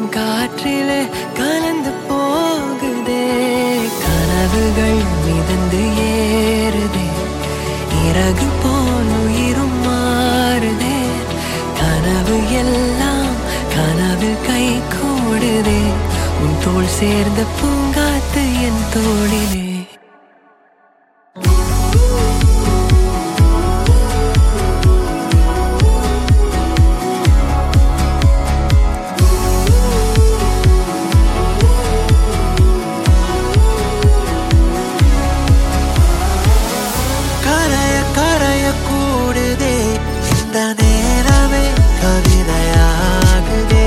காற்றிலே கலந்து போகுதே கனவுகள் மிதந்து ஏறுதே இறகு போல் உயிரும் மாறுதே கனவு எல்லாம் கனவு கை கூடுதே உன் தோள் சேர்ந்த பூங்காத்து என் தோளிலே கரைய கரைய கூடுதே இந்த நேரமே கவிதையாகுதே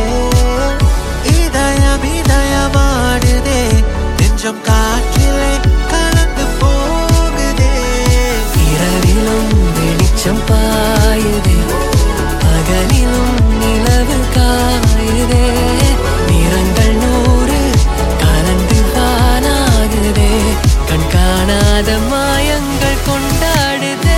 இதயம் இதயமாடுதே நெஞ்சம் காற்றிலே கலந்து போகுதே இரவிலும் வெளிச்சம் பாயுதே பகலிலும் நிலவு காயுதே நிறங்கள் நூறு கலந்து வானாகுதே கண் காணாத மாயங்கள் கொண்டாடுதே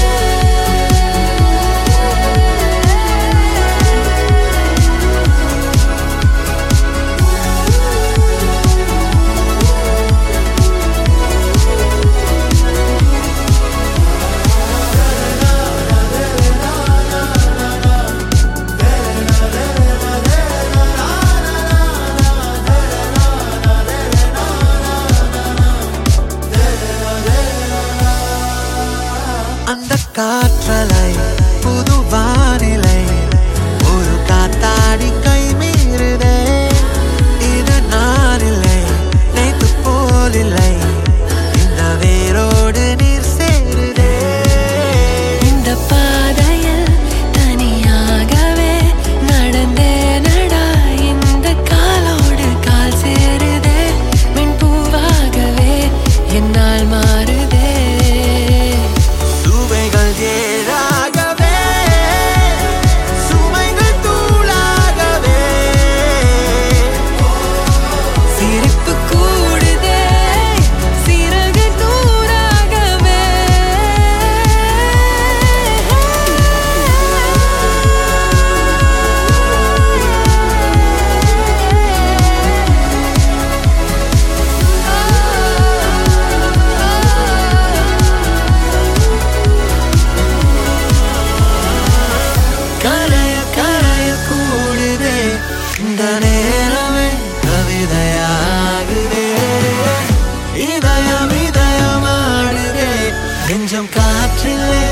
அந்த காற்றலை புது வானிலை ஒரு காத்தாடி கை மீறுதே இது நான் இல்லை நேத்து போலில்லை இந்த வேரோடு நீர் சேருதே இந்த பாதையில் தனியாகவே நடந்தே நடா இந்த காலோடு கால் சேருதே மின்பூவாகவே என்னால் மாறுதே சுவைகள் ஏறாகவே சுமைகள் தூளாகவே சிரிப்பு கூடுதே சிறகு தூராகவே கரைய கரைய கூடுதே இந்த நேரமே கவிதையாகுதே இதயம் இதயமாடுதே நெஞ்சம் காற்றிலே